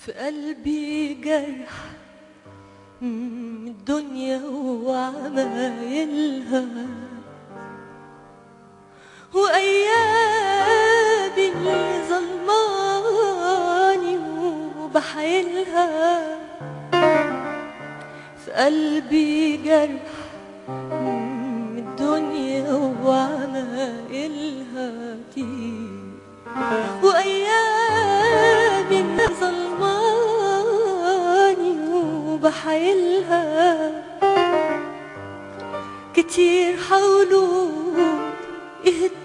في قلبي جرح من الدنيا وعمايلها وأيامي اللي ظلماني وبحايلها في قلبي جرح من الدنيا وعمايلها كتير وأيامي اللي ظلماني وبحايلها كتير حاولوا يهدوا